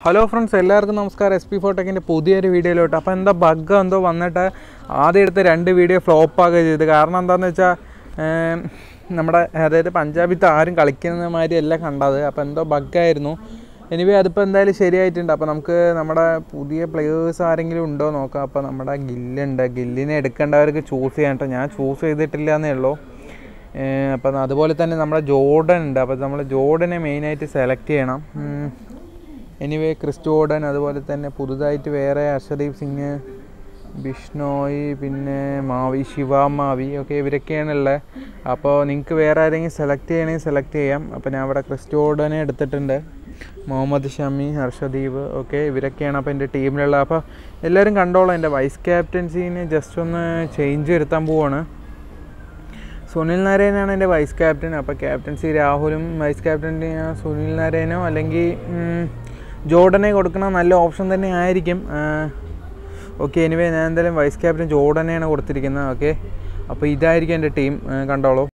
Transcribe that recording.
hello friends എല്ലാവർക്കും നമസ്കാരം S P ഫോട്ടെക്കിൻ്റെ പുതിയൊരു വീഡിയോയിലോട്ട് അപ്പോൾ എന്താ ബഗ് എന്തോ വന്നിട്ട് ആദ്യം എടുത്ത രണ്ട് വീഡിയോ ഫ്ലോപ്പ് ആകുക ചെയ്ത് കാരണം എന്താണെന്ന് വെച്ചാൽ ഏം, നമ്മുടെ അതായത് പഞ്ചാബിത്തെ ആരും കളിക്കുന്ന മാതിരി അല്ല കണ്ടത് അപ്പോൾ എന്തോ ബഗ്ഗായിരുന്നു എനിവേ അതിപ്പോൾ എന്തായാലും ശരിയായിട്ടുണ്ട് അപ്പോൾ നമുക്ക് നമ്മുടെ പുതിയ പ്ലെയേഴ്സ് ആരെങ്കിലും ഉണ്ടോ നോക്കാം അപ്പോൾ നമ്മുടെ ഗില്ലുണ്ട് ഗില്ലിനെ എടുക്കേണ്ടവർക്ക് ചൂസ് ചെയ്യാൻ കേട്ടോ ഞാൻ ചൂസ് ചെയ്തിട്ടില്ല എന്നേ ഉള്ളൂ ഏഹ് അപ്പം അതുപോലെ തന്നെ നമ്മുടെ ജോർഡൻ ഉണ്ട് അപ്പോൾ നമ്മൾ ജോർഡനെ മെയിനായിട്ട് സെലക്ട് ചെയ്യണം എനിവേ ക്രിസ് ജോർഡൻ അതുപോലെ തന്നെ പുതുതായിട്ട് വേറെ അർഷദീപ് സിംഗ് ബിഷ്ണോയ് പിന്നെ മാവി ശിവ മാവി ഓക്കെ ഇവരൊക്കെയാണ് ഉള്ളത് അപ്പോൾ നിങ്ങൾക്ക് വേറെ ആരെങ്കിലും സെലക്ട് ചെയ്യണമെങ്കിൽ സെലക്ട് ചെയ്യാം അപ്പോൾ ഞാൻ ഇവിടെ ക്രിസ് ജോർഡനെ എടുത്തിട്ടുണ്ട് മുഹമ്മദ് ഷമി ഹർഷദീപ് ഓക്കെ ഇവരൊക്കെയാണ് അപ്പോൾ എൻ്റെ ടീമിലുള്ള അപ്പോൾ എല്ലാവരും കണ്ടോളാം എൻ്റെ വൈസ് ക്യാപ്റ്റൻസീനെ ജസ്റ്റ് ഒന്ന് ചേഞ്ച് വരുത്താൻ പോവാണ് സുനിൽ നാരായണാണ് എൻ്റെ വൈസ് ക്യാപ്റ്റൻ അപ്പോൾ ക്യാപ്റ്റൻസി രാഹുലും വൈസ് ക്യാപ്റ്റൻ സുനിൽ നാരായണോ അല്ലെങ്കിൽ ഉം, ജോർഡനെ കൊടുക്കണ നല്ല ഓപ്ഷൻ തന്നെ ആയിരിക്കും ഓക്കെ എനിവേ ഞാൻ എന്തായാലും വൈസ് ക്യാപ്റ്റൻ ജോർഡനെയാണ് കൊടുത്തിരിക്കുന്നത് ഓക്കെ അപ്പോൾ ഇതായിരിക്കും എൻ്റെ ടീം കണ്ടോളൂ